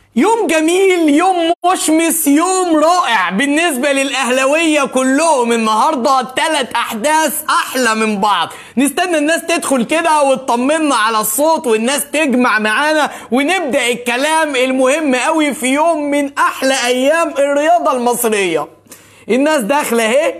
يوم جميل يوم مشمس يوم رائع بالنسبة للأهلوية كلهم النهاردة تلات أحداث أحلى من بعض نستنى الناس تدخل كده وتطمنا على الصوت والناس تجمع معانا ونبدأ الكلام المهم قوي في يوم من أحلى أيام الرياضة المصرية الناس داخلة اهي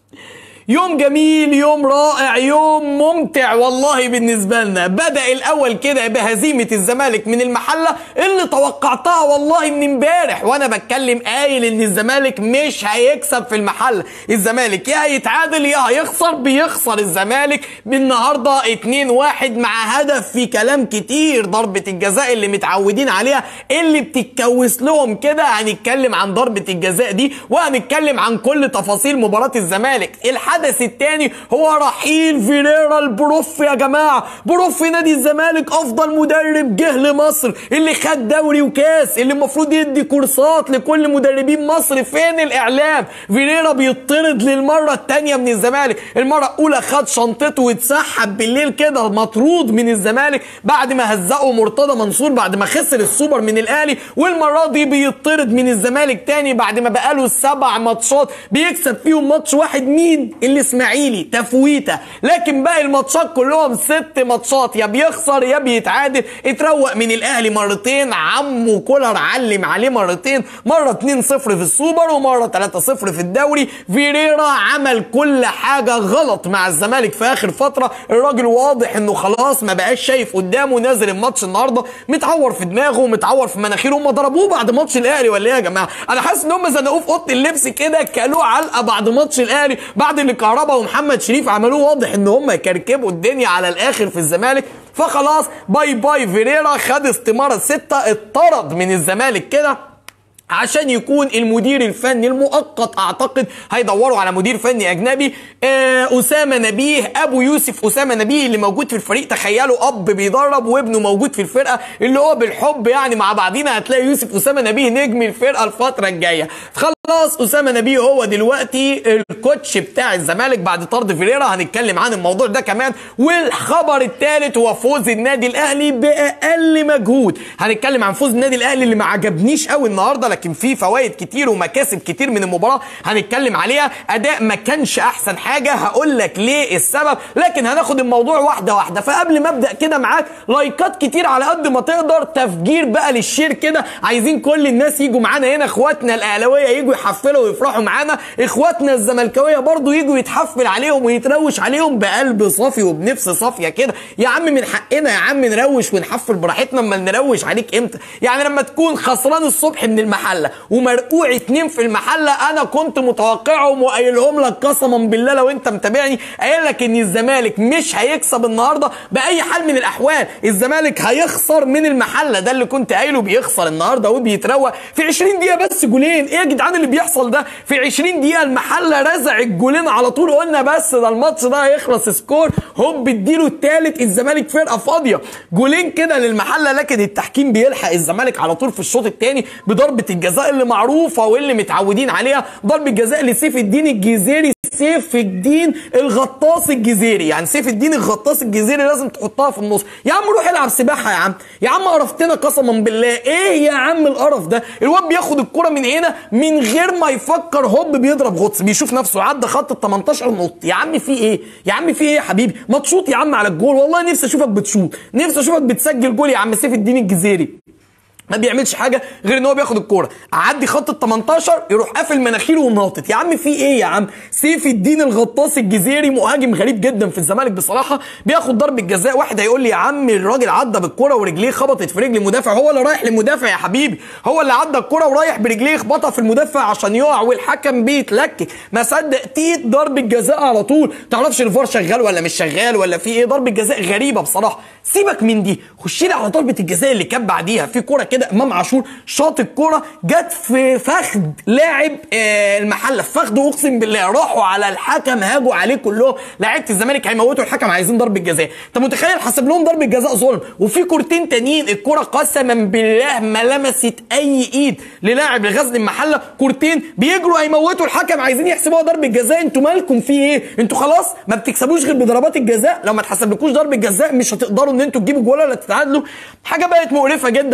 يوم جميل يوم رائع يوم ممتع والله بالنسبة لنا بدأ الأول كده بهزيمة الزمالك من المحلة اللي توقعتها والله من امبارح وأنا بتكلم قايل إن الزمالك مش هيكسب في المحلة الزمالك يا هيتعادل يا هيخسر بيخسر الزمالك بالنهاردة 2-1 مع هدف في كلام كتير ضربة الجزاء اللي متعودين عليها اللي بتتكوس لهم كده هنتكلم عن ضربة الجزاء دي وهنتكلم عن كل تفاصيل مباراة الزمالك الحدث الثاني هو رحيل فيريرا البروف يا جماعه بروف نادي الزمالك افضل مدرب جه لمصر اللي خد دوري وكاس اللي المفروض يدي كورسات لكل مدربين مصر فين الاعلام فيريرا بيطرد للمره الثانيه من الزمالك المره الاولى خد شنطته واتسحب بالليل كده مطرود من الزمالك بعد ما هزقه مرتضى منصور بعد ما خسر السوبر من الاهلي والمره دي بيطرد من الزمالك تاني بعد ما بقاله سبع ماتشات بيكسب فيهم ماتش واحد مين الاسماعيلي تفويته لكن باقي الماتشات كلهم ست ماتشات يا بيخسر يا بيتعادل اتروق من الاهلي مرتين عمو كولر علم عليه مرتين مره 2-0 في السوبر ومره 3-0 في الدوري فيريرا عمل كل حاجه غلط مع الزمالك في اخر فتره الراجل واضح انه خلاص ما بقاش شايف قدامه نازل الماتش النهارده متعور في دماغه ومتعور في مناخيره هم ضربوه بعد ماتش الاهلي ولا ايه يا جماعه انا حاسس ان هم زنقوه في اوضه اللبس كده كلوه علقه بعد ماتش الاهلي بعد اللي كهربا ومحمد شريف عملوه واضح ان هم يكركبوا الدنيا على الاخر في الزمالك فخلاص باي باي فيريرا خد استماره ستة اتطرد من الزمالك كده عشان يكون المدير الفني المؤقت اعتقد هيدوروا على مدير فني اجنبي آه اسامه نبيه ابو يوسف اسامه نبيه اللي موجود في الفريق تخيلوا اب بيدرب وابنه موجود في الفرقه اللي هو بالحب يعني مع بعضينا هتلاقي يوسف اسامه نبيه نجم الفرقه الفتره الجايه خلاص اسامه نبيه هو دلوقتي الكوتش بتاع الزمالك بعد طرد فيريرا هنتكلم عن الموضوع ده كمان والخبر الثالث هو فوز النادي الاهلي باقل مجهود هنتكلم عن فوز النادي الاهلي اللي ما عجبنيش قوي النهارده لكن فيه فوائد كتير ومكاسب كتير من المباراه هنتكلم عليها اداء ما كانش احسن حاجه هقول لك ليه السبب لكن هناخد الموضوع واحده واحده فقبل ما ابدا كده معاك لايكات كتير على قد ما تقدر تفجير بقى للشير كده عايزين كل الناس يجوا معانا هنا اخواتنا الاهلاويه يجوا يحفلوا ويفرحوا معانا اخواتنا الزملكاويه برضو يجوا يتحفل عليهم ويتروش عليهم بقلب صافي وبنفس صافيه كده يا عم من حقنا يا عم نروش ونحفل براحتنا اما نروش عليك امتى يعني لما تكون خسران الصبح من المحله ومرقوع اتنين في المحله انا كنت متوقعهم وقايلهم لك قسما بالله لو انت متابعني قايل لك ان الزمالك مش هيكسب النهارده باي حال من الاحوال الزمالك هيخسر من المحله ده اللي كنت قايله بيخسر النهارده وبيتروق في 20 دقيقه بس جولين ايه يا جدعان اللي بيحصل ده في 20 دقيقه المحله رزع الجولين على طول قلنا بس ده الماتش ده هيخلص سكور هوب اديله الثالث الزمالك فرقه فاضيه جولين كده للمحله لكن التحكيم بيلحق الزمالك على طول في الشوط الثاني بضربه الجزاء اللي معروفه واللي متعودين عليها ضربه جزاء لسيف الدين الجزيري سيف الدين الغطاس الجزيري يعني سيف الدين الغطاس الجزيري لازم تحطها في النص يا عم روح العب سباحه يا عم يا عم قرفتنا قسما بالله ايه يا عم القرف ده الواد بياخد الكره من هنا من غير ما يفكر هوب بيضرب غطس بيشوف نفسه عدى خط ال 18 نط يا عم في ايه يا عم في ايه يا حبيبي ما تشوط يا عم على الجول والله نفسي اشوفك بتشوط نفسي اشوفك بتسجل جول يا عم سيف الدين الجزيري ما بيعملش حاجه غير ان هو بياخد الكوره عدي خط ال 18 يروح قافل مناخيره وناطط يا عم في ايه يا عم سيف الدين الغطاس الجزيري مهاجم غريب جدا في الزمالك بصراحه بياخد ضربه جزاء واحد هيقول لي يا عم الراجل عدى بالكوره ورجليه خبطت في رجل المدافع هو اللي رايح للمدافع يا حبيبي هو اللي عدى الكوره ورايح برجليه خبطها في المدافع عشان يقع والحكم بيتلكك ما صدق تيت ضربه جزاء على طول تعرفش الفار شغال ولا مش شغال ولا في ايه ضربه جزاء غريبه بصراحه سيبك من دي خش لي على ضربه الجزاء اللي كانت بعديها في كوره كده امام عاشور شاط الكوره جت في فخذ لاعب آه المحله في فخذه اقسم بالله راحوا على الحكم هاجوا عليه كلهم لعيبه الزمالك هيموتوا الحكم عايزين ضربه جزاء انت متخيل حسب لهم ضربه جزاء ظلم وفي كورتين تانيين الكوره قسما بالله ما لمست اي ايد للاعب لغزل المحله كورتين بيجروا هيموتوا الحكم عايزين يحسبوها ضربه جزاء انتوا مالكم في ايه انتوا خلاص ما بتكسبوش غير بضربات الجزاء لو ما تحسبلكوش ضربه جزاء مش هتقدروا ان انتوا تجيبوا جول ولا تتعادلوا حاجه بقت مقرفه جدا بصراحه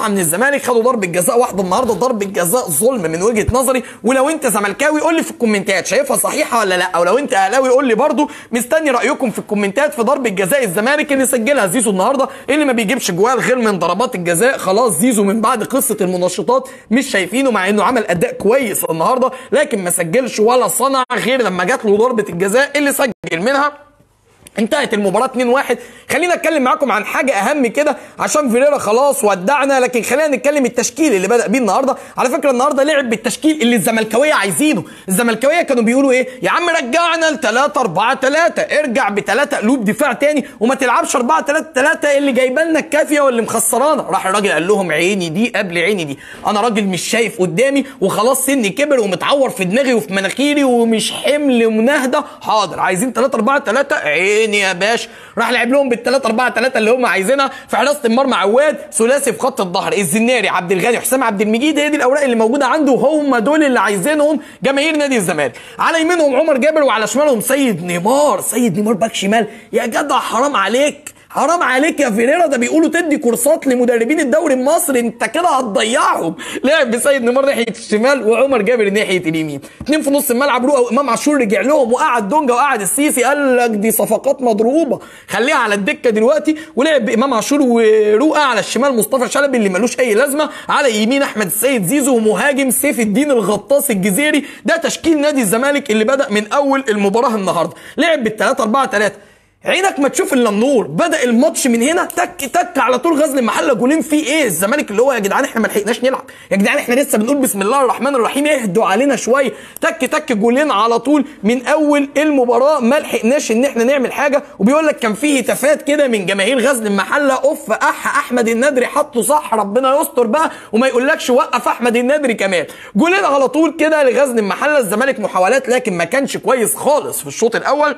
بصراحه من الزمالك خدوا ضربه جزاء واحده النهارده ضربه جزاء ظلم من وجهه نظري ولو انت زملكاوي قول لي في الكومنتات شايفها صحيحه ولا لا او لو انت اهلاوي قول لي برضو مستني رايكم في الكومنتات في ضربه جزاء الزمالك اللي سجلها زيزو النهارده اللي ما بيجيبش جوال غير من ضربات الجزاء خلاص زيزو من بعد قصه المنشطات مش شايفينه مع انه عمل اداء كويس النهارده لكن ما سجلش ولا صنع غير لما جات له ضربه الجزاء اللي سجل منها انتهت المباراة 2-1 خلينا اتكلم معاكم عن حاجة اهم كده عشان فيريرا خلاص ودعنا لكن خلينا نتكلم التشكيل اللي بدأ بيه النهارده على فكرة النهارده لعب بالتشكيل اللي الزملكاوية عايزينه الزملكاوية كانوا بيقولوا ايه يا عم رجعنا ل 3 4 3 ارجع بثلاثة قلوب دفاع تاني وما تلعبش 4 3 3 اللي جايبه لنا الكافية واللي مخسرانا راح الراجل قال لهم عيني دي قبل عيني دي انا راجل مش شايف قدامي وخلاص سني كبر ومتعور في دماغي وفي مناخيري ومش حمل مناهدة حاضر عايزين 3 4 3 عيني يا باش راح لعب لهم بال 3 4 3 اللي هم عايزينها في حراسه المرمى عواد ثلاثي في خط الظهر الزناري عبد الغني حسام عبد المجيد هي دي الاوراق اللي موجوده عنده هم دول اللي عايزينهم جماهير نادي الزمالك على يمينهم عمر جابر وعلى شمالهم سيد نيمار سيد نيمار باك شمال يا جدع حرام عليك حرام عليك يا فيريرا ده بيقولوا تدي كورسات لمدربين الدوري المصري انت كده هتضيعهم لعب بسيد نيمار ناحيه الشمال وعمر جابر ناحيه اليمين اتنين في نص الملعب رؤى وامام عاشور رجع لهم وقعد دونجا وقعد السيسي قال لك دي صفقات مضروبه خليها على الدكه دلوقتي ولعب بامام عاشور ورؤى على الشمال مصطفى شلبي اللي ملوش اي لازمه على يمين احمد السيد زيزو ومهاجم سيف الدين الغطاس الجزيري ده تشكيل نادي الزمالك اللي بدا من اول المباراه النهارده لعب بال 3 4 3 عينك ما تشوف الا النور بدا الماتش من هنا تك تك على طول غزل المحله جولين فيه ايه الزمالك اللي هو يا جدعان احنا ما لحقناش نلعب يا جدعان احنا لسه بنقول بسم الله الرحمن الرحيم اهدوا علينا شويه تك تك جولين على طول من اول المباراه ما لحقناش ان احنا نعمل حاجه وبيقول لك كان فيه هتافات كده من جماهير غزل المحله اوف اح احمد النادري حطه صح ربنا يستر بقى وما يقولكش وقف احمد النادري كمان جولين على طول كده لغزل المحله الزمالك محاولات لكن ما كانش كويس خالص في الشوط الاول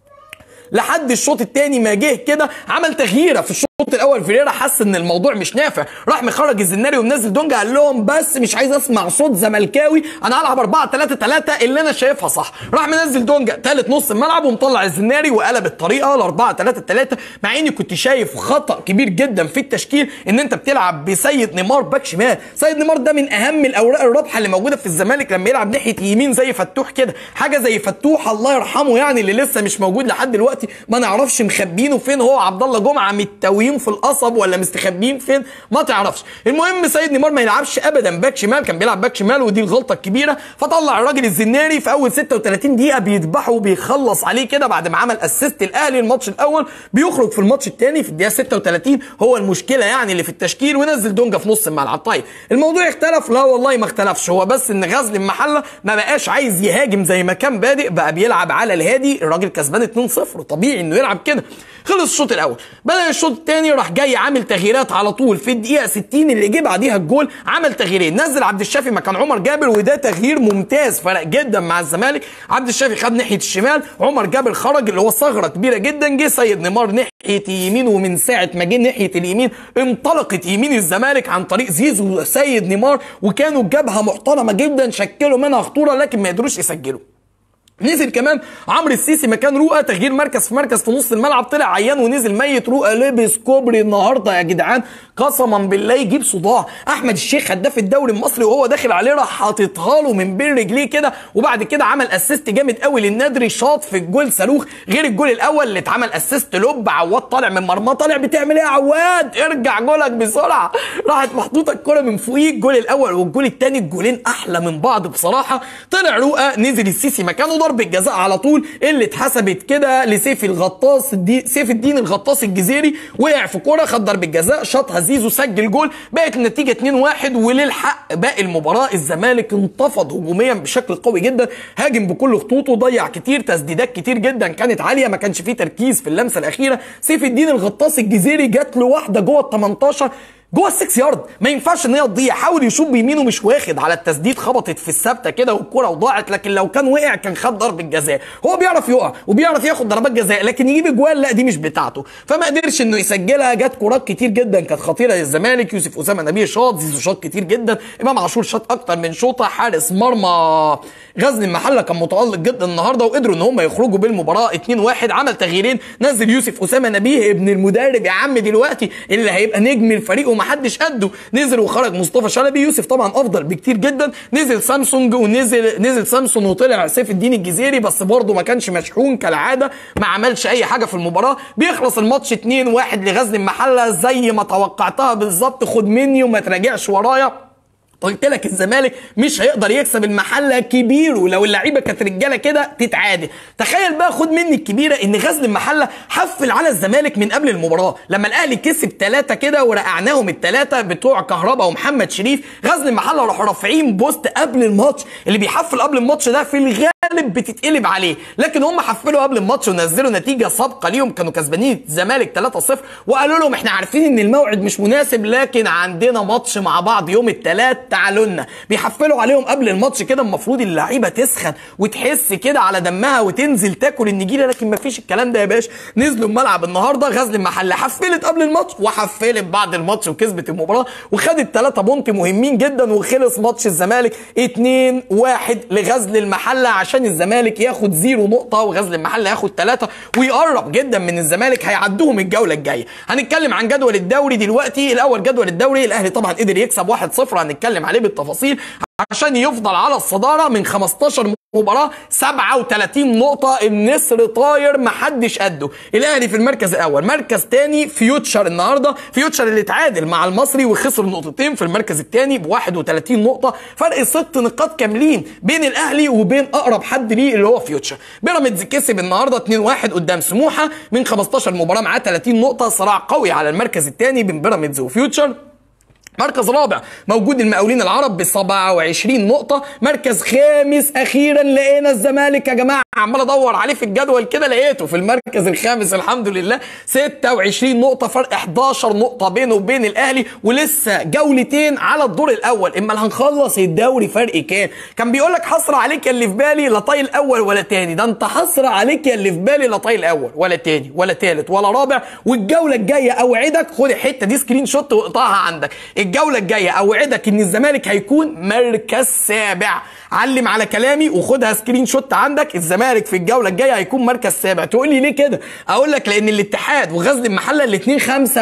لحد الشوط الثاني ما جه كده عمل تغييره في الشوط الاول فيريرا حس ان الموضوع مش نافع راح مخرج الزناري ومنزل دونجا قال لهم بس مش عايز اسمع صوت زملكاوي انا هلعب 4 3 3 اللي انا شايفها صح راح منزل دونجا ثالث نص الملعب ومطلع الزناري وقلب الطريقه ل 4 3 3 مع اني كنت شايف خطا كبير جدا في التشكيل ان انت بتلعب بسيد نيمار باك شمال سيد نيمار ده من اهم الاوراق الرابحه اللي موجوده في الزمالك لما يلعب ناحيه يمين زي فتوح كده حاجه زي فتوح الله يرحمه يعني اللي لسه مش موجود لحد دلوقتي ما نعرفش مخبينه فين هو عبد الله جمعه متويين في القصب ولا مستخبيين فين ما تعرفش المهم سيد نيمار ما يلعبش ابدا باك شمال كان بيلعب باك شمال ودي الغلطه الكبيره فطلع الراجل الزناري في اول 36 دقيقه بيذبحه وبيخلص عليه كده بعد ما عمل اسيست الاهلي الماتش الاول بيخرج في الماتش الثاني في الدقيقه 36 هو المشكله يعني اللي في التشكيل ونزل دونجا في نص الملعب طيب الموضوع اختلف لا والله ما اختلفش هو بس ان غزل المحله ما بقاش عايز يهاجم زي ما كان بادئ بقى بيلعب على الهادي الراجل كسبان 2-0 طبيعي انه يلعب كده خلص الشوط الاول بدا الشوط الثاني راح جاي عامل تغييرات على طول في الدقيقه 60 اللي جه بعديها الجول عمل تغييرين نزل عبد الشافي مكان عمر جابر وده تغيير ممتاز فرق جدا مع الزمالك عبد الشافي خد ناحيه الشمال عمر جابر خرج اللي هو ثغره كبيره جدا جه سيد نيمار ناحيه يمين ومن ساعه ما جه ناحيه اليمين انطلقت يمين الزمالك عن طريق زيزو وسيد نيمار وكانوا جبهه محترمه جدا شكلوا منها خطوره لكن ما قدروش يسجلوا نزل كمان عمرو السيسي مكان رؤى تغيير مركز في مركز في نص الملعب طلع عيان ونزل ميت رؤى لبس كوبري النهارده يا جدعان قسما بالله يجيب صداع احمد الشيخ هداف الدوري المصري وهو داخل عليه راح حاططها له من بين رجليه كده وبعد كده عمل اسيست جامد قوي للنادري شاط في الجول صاروخ غير الجول الاول اللي اتعمل اسيست لوب عواد طالع من مرماه طالع بتعمل ايه يا عواد ارجع جولك بسرعه راحت محطوطه الكره من فوقيه الجول الاول والجول الثاني الجولين احلى من بعض بصراحه طلع رؤى نزل السيسي مكانه ضربه جزاء على طول اللي اتحسبت كده لسيف الغطاس الدي سيف الدين الغطاس الجزيري وقع في كوره خد ضربه جزاء شاطها زيزو سجل جول بقت النتيجه 2-1 وللحق باقي المباراه الزمالك انتفض هجوميا بشكل قوي جدا هاجم بكل خطوطه ضيع كتير تسديدات كتير جدا كانت عاليه ما كانش فيه تركيز في اللمسه الاخيره سيف الدين الغطاس الجزيري جات له واحده جوه ال 18 جوه السكس يارد ما ينفعش ان هي تضيع حاول يشوط بيمينه مش واخد على التسديد خبطت في الثابته كده والكره وضاعت لكن لو كان وقع كان خد ضربه جزاء هو بيعرف يقع وبيعرف ياخد ضربات جزاء لكن يجيب اجوال لا دي مش بتاعته فما قدرش انه يسجلها جت كرات كتير جدا كانت خطيره للزمالك يوسف اسامه نبيه شاط زيزو شاط كتير جدا امام عاشور شاط اكتر من شوطه حارس مرمى غزل المحله كان متالق جدا النهارده وقدروا ان هم يخرجوا بالمباراه 2-1 عمل تغييرين نزل يوسف اسامه نبيه ابن المدرب يا عم دلوقتي اللي هيبقى نجم الفريق وما ومحدش قده نزل وخرج مصطفى شلبي يوسف طبعا افضل بكتير جدا نزل سامسونج ونزل نزل سامسون وطلع سيف الدين الجزيري بس برضه ما كانش مشحون كالعاده ما عملش اي حاجه في المباراه بيخلص الماتش 2-1 لغزل المحله زي ما توقعتها بالظبط خد مني وما تراجعش ورايا قلت لك الزمالك مش هيقدر يكسب المحله كبير ولو اللعيبه كانت رجاله كده تتعادل تخيل بقى خد مني الكبيره ان غزل المحله حفل على الزمالك من قبل المباراه لما الاهلي كسب ثلاثه كده ورقعناهم الثلاثه بتوع كهربا ومحمد شريف غزل المحله راحوا رافعين بوست قبل الماتش اللي بيحفل قبل الماتش ده في الغالب بتتقلب عليه لكن هم حفلوا قبل الماتش ونزلوا نتيجه سابقه ليهم كانوا كسبانين الزمالك 3-0 وقالوا لهم احنا عارفين ان الموعد مش مناسب لكن عندنا ماتش مع بعض يوم الثلاث تعالوا لنا بيحفلوا عليهم قبل الماتش كده المفروض اللعيبه تسخن وتحس كده على دمها وتنزل تاكل النجيله لكن مفيش الكلام ده يا باشا نزلوا الملعب النهارده غزل المحله حفلت قبل الماتش وحفلت بعد الماتش وكسبت المباراه وخدت ثلاثة بونت مهمين جدا وخلص ماتش الزمالك 2 1 لغزل المحله عشان الزمالك ياخد زيرو نقطه وغزل المحله ياخد ثلاثة ويقرب جدا من الزمالك هيعدوهم الجوله الجايه هنتكلم عن جدول الدوري دلوقتي الاول جدول الدوري الاهلي طبعا قدر يكسب 1-0 هنتكلم عليه بالتفاصيل عشان يفضل على الصدارة من 15 مباراة 37 نقطة النسر طاير محدش قده الأهلي في المركز الأول مركز تاني فيوتشر النهاردة فيوتشر اللي اتعادل مع المصري وخسر نقطتين في المركز التاني ب 31 نقطة فرق ست نقاط كاملين بين الأهلي وبين أقرب حد ليه اللي هو فيوتشر بيراميدز كسب النهاردة 2-1 قدام سموحة من 15 مباراة معاه 30 نقطة صراع قوي على المركز التاني بين بيراميدز وفيوتشر مركز رابع موجود المقاولين العرب ب 27 نقطة، مركز خامس أخيرا لقينا الزمالك يا جماعة عمال أدور عليه في الجدول كده لقيته في المركز الخامس الحمد لله 26 نقطة فرق 11 نقطة بينه وبين الأهلي ولسه جولتين على الدور الأول، إما اللي هنخلص الدوري فرق كام؟ كان بيقول لك حصر عليك يا اللي في بالي لا طايل أول ولا تاني، ده أنت حصر عليك يا اللي في بالي لا طايل أول ولا تاني ولا تالت ولا رابع والجولة الجاية أوعدك خد الحتة دي سكرين شوت واقطعها عندك، الجوله الجايه اوعدك ان الزمالك هيكون مركز سابع علم على كلامي وخدها سكرين شوت عندك الزمالك في الجوله الجايه هيكون مركز سابع تقول لي ليه كده اقول لك لان الاتحاد وغزل المحله الاثنين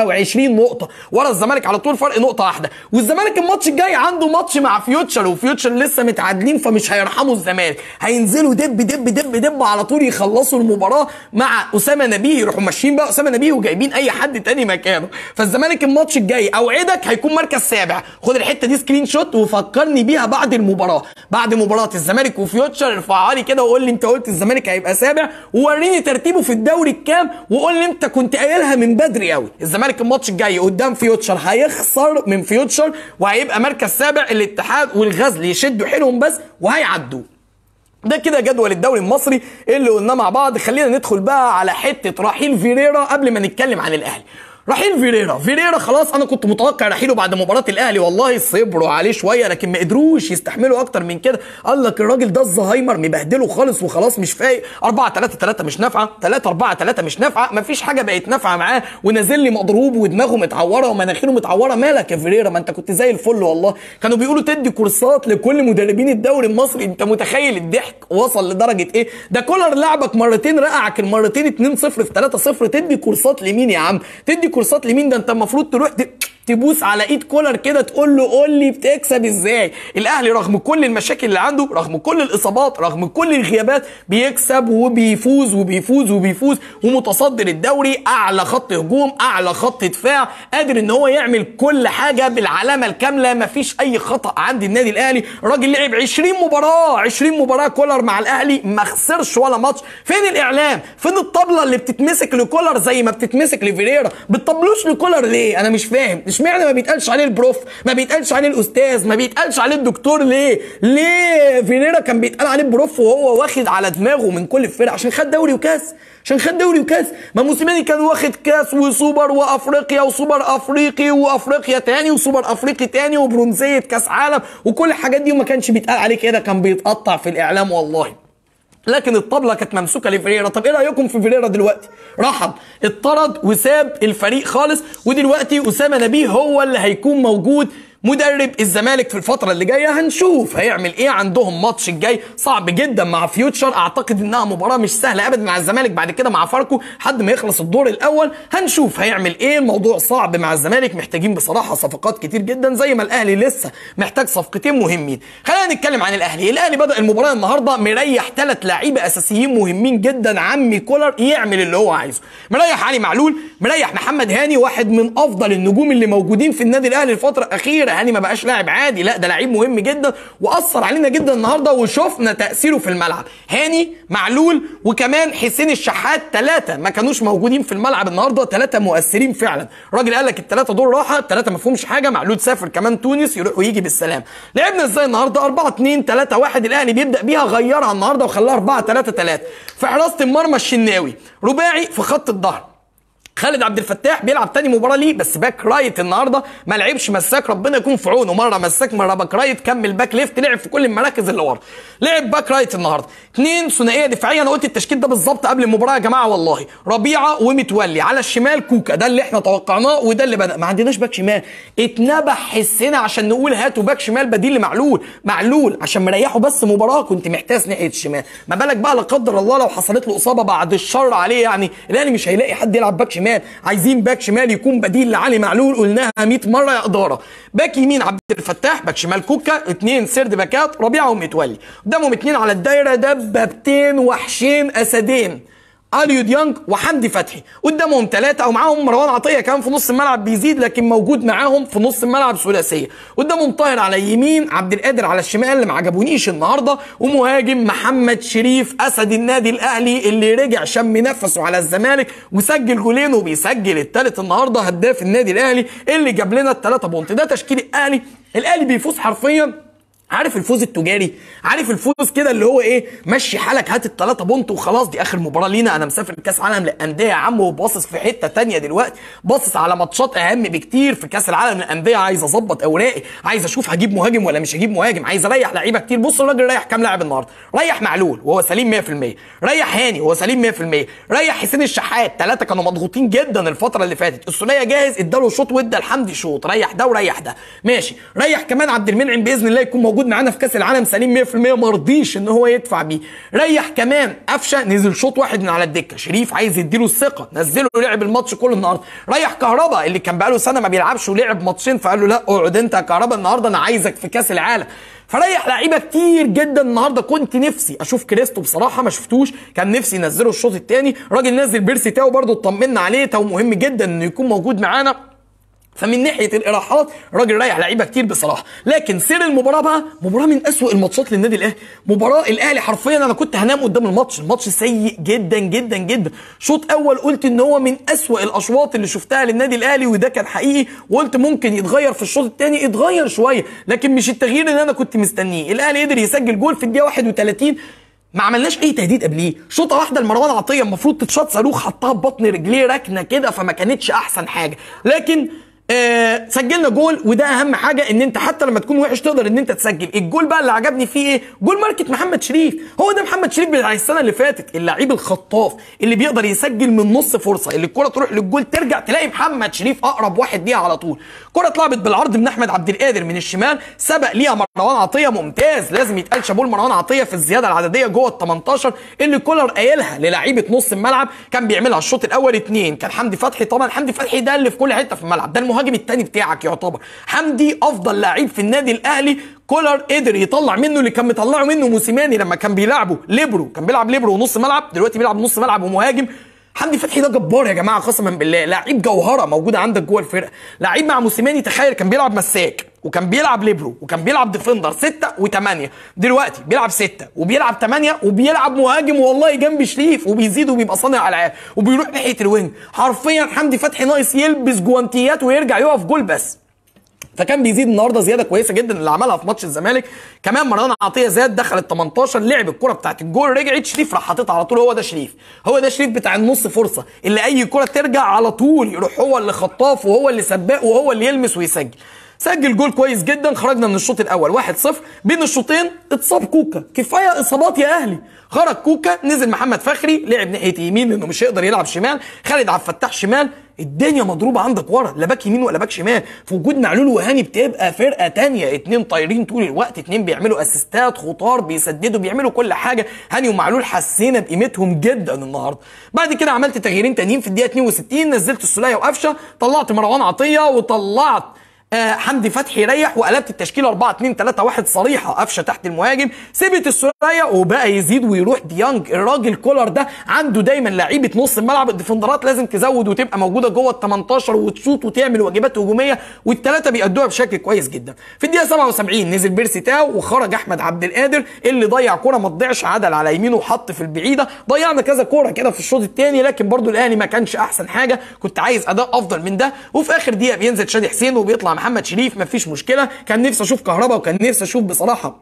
25 نقطه ورا الزمالك على طول فرق نقطه واحده والزمالك الماتش الجاي عنده ماتش مع فيوتشر وفيوتشر لسه متعادلين فمش هيرحموا الزمالك هينزلوا دب دب دب دب على طول يخلصوا المباراه مع اسامه نبيه يروحوا ماشيين بقى اسامه نبيه وجايبين اي حد تاني مكانه فالزمالك الماتش الجاي اوعدك هيكون مركز سابع خد الحته دي سكرين شوت وفكرني بيها بعد المباراه بعد مباراه الزمالك وفيوتشر ارفعها لي كده وقول لي انت قلت الزمالك هيبقى سابع ووريني ترتيبه في الدوري الكام وقول لي انت كنت قايلها من بدري قوي الزمالك الماتش الجاي قدام فيوتشر هيخسر من فيوتشر وهيبقى مركز سابع الاتحاد والغزل يشدوا حيلهم بس وهيعدوه ده كده جدول الدوري المصري اللي قلناه مع بعض خلينا ندخل بقى على حته رحيل فيريرا قبل ما نتكلم عن الاهلي رحيل فيريرا فيريرا خلاص انا كنت متوقع رحيله بعد مباراه الاهلي والله صبروا عليه شويه لكن ما قدروش يستحملوا اكتر من كده قال لك الراجل ده الزهايمر مبهدله خالص وخلاص مش فايق 4 3 3 مش نافعه 3 4 3 مش نافعه مفيش حاجه بقت نافعه معاه ونازل لي مضروب ودماغه متعوره ومناخيره متعوره مالك يا فيريرا ما انت كنت زي الفل والله كانوا بيقولوا تدي كورسات لكل مدربين الدوري المصري انت متخيل الضحك وصل لدرجه ايه ده كولر لعبك مرتين رقعك المرتين 2 0 في 3 0 تدي كورسات لمين يا عم تدي كورسات لمين ده انت المفروض تروح تبوس على ايد كولر كده تقول له قول لي بتكسب ازاي الاهلي رغم كل المشاكل اللي عنده رغم كل الاصابات رغم كل الغيابات بيكسب وبيفوز وبيفوز وبيفوز ومتصدر الدوري اعلى خط هجوم اعلى خط دفاع قادر ان هو يعمل كل حاجه بالعلامه الكامله مفيش اي خطا عند النادي الاهلي الراجل لعب 20 مباراه 20 مباراه كولر مع الاهلي ما خسرش ولا ماتش فين الاعلام فين الطبله اللي بتتمسك لكولر زي ما بتتمسك لفيريرا بتطبلوش لكولر ليه انا مش فاهم اشمعنى ما بيتقالش عليه البروف ما بيتقالش عليه الاستاذ ما بيتقالش عليه الدكتور ليه ليه فيريرا كان بيتقال عليه بروف وهو واخد على دماغه من كل الفرق عشان خد دوري وكاس عشان خد دوري وكاس ما موسيماني كان واخد كاس وسوبر وافريقيا وسوبر افريقي وافريقيا تاني وسوبر افريقي تاني وبرونزيه كاس عالم وكل الحاجات دي وما كانش بيتقال عليه كده كان بيتقطع في الاعلام والله لكن الطبلة كانت ممسوكة لفريرا طب ايه رأيكم في فريرا دلوقتي رحب اتطرد وساب الفريق خالص ودلوقتي أسامة نبيه هو اللي هيكون موجود مدرب الزمالك في الفترة اللي جاية هنشوف هيعمل ايه عندهم ماتش الجاي صعب جدا مع فيوتشر اعتقد انها مباراة مش سهلة ابدا مع الزمالك بعد كده مع فاركو لحد ما يخلص الدور الاول هنشوف هيعمل ايه الموضوع صعب مع الزمالك محتاجين بصراحة صفقات كتير جدا زي ما الاهلي لسه محتاج صفقتين مهمين خلينا نتكلم عن الاهلي الاهلي بدأ المباراة النهاردة مريح ثلاث لعيبة اساسيين مهمين جدا عمي كولر يعمل اللي هو عايزه مريح علي معلول مريح محمد هاني واحد من افضل النجوم اللي موجودين في النادي الاهلي الفترة الاخيرة هاني ما بقاش لاعب عادي لا ده لعيب مهم جدا واثر علينا جدا النهارده وشفنا تاثيره في الملعب هاني معلول وكمان حسين الشحات ثلاثه ما كانوش موجودين في الملعب النهارده ثلاثه مؤثرين فعلا الراجل قال لك الثلاثه دول راحه الثلاثه ما فيهمش حاجه معلول سافر كمان تونس يروح ويجي بالسلام لعبنا ازاي النهارده 4 2 3 1 الاهلي بيبدا بيها غيرها النهارده وخلاها 4 3 3 في حراسه المرمى الشناوي رباعي في خط الظهر خالد عبد الفتاح بيلعب تاني مباراه ليه بس باك رايت النهارده ما لعبش مساك ربنا يكون في عونه مره مساك مره باك رايت كمل باك ليفت لعب في كل المراكز اللي ورا لعب باك رايت النهارده اثنين ثنائيه دفاعيه انا قلت التشكيل ده بالظبط قبل المباراه يا جماعه والله ربيعه ومتولي على الشمال كوكا ده اللي احنا توقعناه وده اللي بدا ما عندناش باك شمال اتنبح حسنا عشان نقول هاتوا باك شمال بديل لمعلول معلول عشان مريحه بس مباراه كنت محتاج ناحيه الشمال ما بالك بقى لا قدر الله لو حصلت له اصابه بعد الشر عليه يعني الاهلي مش هيلاقي حد يلعب باك شمال عايزين باك شمال يكون بديل لعلي معلول قلناها 100 مره يا اداره باك يمين عبد الفتاح باك شمال كوكا اثنين سرد باكات ربيعه ومتولي قدامهم اثنين على الدايره دبابتين وحشين اسدين اليو ديانج وحمدي فتحي قدامهم ثلاثه او معاهم مروان عطيه كمان في نص الملعب بيزيد لكن موجود معاهم في نص الملعب ثلاثيه قدامهم طاهر على اليمين عبد القادر على الشمال اللي ما عجبونيش النهارده ومهاجم محمد شريف اسد النادي الاهلي اللي رجع شم نفسه على الزمالك وسجل جولين وبيسجل الثالث النهارده هداف النادي الاهلي اللي جاب لنا الثلاثه بونت ده تشكيل الاهلي الاهلي بيفوز حرفيا عارف الفوز التجاري عارف الفوز كده اللي هو ايه مشي حالك هات الثلاثه بونت وخلاص دي اخر مباراه لينا انا مسافر كاس عالم للانديه يا عم وباصص في حته تانية دلوقتي باصص على ماتشات اهم بكتير في كاس العالم للانديه عايز اظبط اوراقي عايز اشوف هجيب مهاجم ولا مش هجيب مهاجم عايز اريح لعيبه كتير بص الراجل ريح كام لاعب النهارده ريح معلول وهو سليم 100% ريح هاني وهو سليم 100% ريح حسين الشحات ثلاثه كانوا مضغوطين جدا الفتره اللي فاتت الثنائيه جاهز اداله شوط وادى لحمدي شوط ريح ده وريح ده ماشي ريح كمان عبد المنعم باذن الله يكون موجود معانا في كاس العالم سليم 100% ما رضيش ان هو يدفع بيه ريح كمان قفشه نزل شوط واحد من على الدكه شريف عايز يديله الثقه نزله لعب الماتش كله النهارده ريح كهربا اللي كان بقاله سنه ما بيلعبش ولعب ماتشين فقال له لا اقعد انت يا كهربا النهارده انا عايزك في كاس العالم فريح لعيبه كتير جدا النهارده كنت نفسي اشوف كريستو بصراحه ما شفتوش كان نفسي ينزله الشوط الثاني راجل نزل بيرسي تاو برده اطمنا عليه تاو مهم جدا انه يكون موجود معانا فمن ناحيه الاراحات الراجل رايح لعيبه كتير بصراحه لكن سير المباراه بقى مباراه من اسوء الماتشات للنادي الاهلي مباراه الاهلي حرفيا انا كنت هنام قدام الماتش الماتش سيء جدا جدا جدا شوط اول قلت ان هو من اسوء الاشواط اللي شفتها للنادي الاهلي وده كان حقيقي وقلت ممكن يتغير في الشوط الثاني اتغير شويه لكن مش التغيير اللي انا كنت مستنيه الاهلي قدر يسجل جول في الدقيقه 31 ما عملناش اي تهديد قبليه شوطه واحده لمروان عطيه المفروض تتشاط صاروخ حطها ببطن رجليه ركنه كده فما كانتش احسن حاجه لكن آه سجلنا جول وده اهم حاجه ان انت حتى لما تكون وحش تقدر ان انت تسجل الجول بقى اللي عجبني فيه ايه جول ماركه محمد شريف هو ده محمد شريف بتاع السنه اللي فاتت اللعيب الخطاف اللي بيقدر يسجل من نص فرصه اللي الكره تروح للجول ترجع تلاقي محمد شريف اقرب واحد ليها على طول كره اتلعبت بالعرض من احمد عبد القادر من الشمال سبق ليها مروان عطيه ممتاز لازم يتقال شابول مروان عطيه في الزياده العدديه جوه ال 18 اللي كولر قايلها للعيبه نص الملعب كان بيعملها الشوط الاول اثنين كان حمدي فتحي طبعا حمدي فتحي ده اللي في كل حته في الملعب ده المهاجم الثاني بتاعك يعتبر حمدي افضل لعيب في النادي الاهلي كولر قدر يطلع منه اللي كان مطلعه منه موسيماني لما كان بيلعبه ليبرو كان بيلعب ليبرو ونص ملعب دلوقتي بيلعب نص ملعب ومهاجم حمدي فتحي ده جبار يا جماعه قسما بالله لعيب جوهره موجوده عندك جوه الفرقه لعيب مع موسيماني تخيل كان بيلعب مساك وكان بيلعب ليبرو وكان بيلعب ديفندر ستة وثمانية دلوقتي بيلعب ستة وبيلعب ثمانية وبيلعب مهاجم والله جنب شريف وبيزيد وبيبقى صانع العاب وبيروح ناحية الوينج حرفيا حمدي فتحي ناقص يلبس جوانتيات ويرجع يقف جول بس فكان بيزيد النهارده زياده كويسه جدا اللي عملها في ماتش الزمالك كمان مروان عطيه زاد دخل ال 18 لعب الكره بتاعت الجول رجعت شريف راح حاططها على طول هو ده شريف هو ده شريف بتاع النص فرصه اللي اي كره ترجع على طول يروح هو اللي خطاف وهو اللي سباق وهو اللي يلمس ويسجل سجل جول كويس جدا خرجنا من الشوط الاول 1-0 بين الشوطين اتصاب كوكا كفايه اصابات يا اهلي خرج كوكا نزل محمد فخري لعب ناحيه يمين لانه مش هيقدر يلعب شمال خالد عبد الفتاح شمال الدنيا مضروبه عندك ورا لا باك يمين ولا باك شمال في وجود معلول وهاني بتبقى فرقه تانية اتنين طايرين طول الوقت اتنين بيعملوا اسيستات خطار بيسددوا بيعملوا كل حاجه هاني ومعلول حسينا بقيمتهم جدا النهارده بعد كده عملت تغييرين تانيين في الدقيقه 62 نزلت السوليه وقفشه طلعت مروان عطيه وطلعت آه حمدي فتحي ريح وقلبت التشكيله 4 2 3 1 صريحه قفشه تحت المهاجم سبت السوليه وبقى يزيد ويروح ديانج الراجل كولر ده عنده دايما لعيبه نص الملعب الديفندرات لازم تزود وتبقى موجوده جوه ال 18 وتشوط وتعمل واجبات هجوميه والثلاثه بيأدوها بشكل كويس جدا في الدقيقه 77 نزل بيرسي تاو وخرج احمد عبد القادر اللي ضيع كوره ما تضيعش عدل على يمينه وحط في البعيده ضيعنا كذا كوره كده في الشوط الثاني لكن برضو الاهلي ما كانش احسن حاجه كنت عايز اداء افضل من ده وفي اخر دقيقه بينزل شادي حسين وبيطلع محمد شريف مفيش مشكله كان نفسي اشوف كهربا وكان نفسي اشوف بصراحه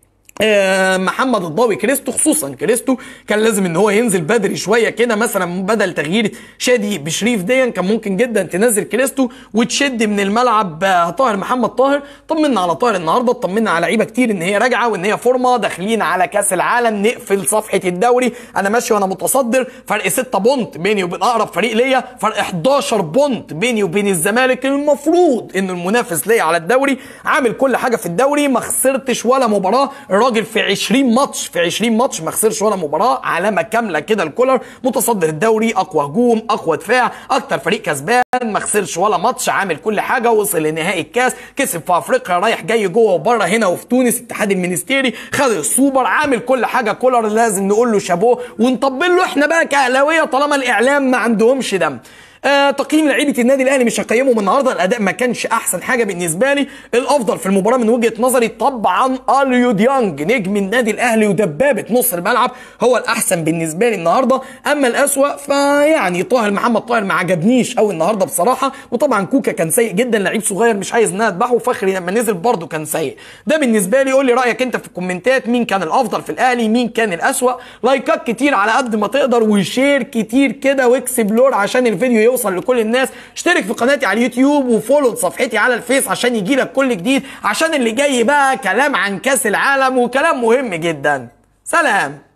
آه محمد الضاوي كريستو خصوصا كريستو كان لازم ان هو ينزل بدري شويه كده مثلا بدل تغيير شادي بشريف ديا كان ممكن جدا تنزل كريستو وتشد من الملعب آه طاهر محمد طاهر طمنا على طاهر النهارده طمنا على لعيبه كتير ان هي راجعه وان هي فورمه داخلين على كاس العالم نقفل صفحه الدوري انا ماشي وانا متصدر فرق 6 بونت بيني وبين اقرب فريق ليا فرق 11 بونت بيني وبين الزمالك المفروض ان المنافس ليا على الدوري عامل كل حاجه في الدوري ما خسرتش ولا مباراه الراجل في 20 ماتش في 20 ماتش ما خسرش ولا مباراه علامه كامله كده الكولر متصدر الدوري اقوى هجوم اقوى دفاع اكتر فريق كسبان ما خسرش ولا ماتش عامل كل حاجه وصل لنهائي الكاس كسب في افريقيا رايح جاي جوه وبره هنا وفي تونس الاتحاد المنستيري خد السوبر عامل كل حاجه كولر لازم نقول له شابوه ونطبل له احنا بقى كاهلاويه طالما الاعلام ما عندهمش دم آه تقييم لعيبه النادي الاهلي مش هقيمهم النهارده الاداء ما كانش احسن حاجه بالنسبه لي الافضل في المباراه من وجهه نظري طبعا اليو ديانج نجم النادي الاهلي ودبابه نص الملعب هو الاحسن بالنسبه لي النهارده اما الاسوا فيعني طاهر محمد طاهر ما عجبنيش قوي النهارده بصراحه وطبعا كوكا كان سيء جدا لعيب صغير مش عايز ان انا اذبحه فخري لما نزل برده كان سيء ده بالنسبه لي قول لي رايك انت في الكومنتات مين كان الافضل في الاهلي مين كان الاسوا لايكات كتير على قد ما تقدر وشير كتير كده واكسب لور عشان الفيديو يوصل لكل الناس اشترك في قناتي على اليوتيوب وفولو صفحتي على الفيس عشان يجيلك كل جديد عشان اللي جاي بقى كلام عن كاس العالم وكلام مهم جدا سلام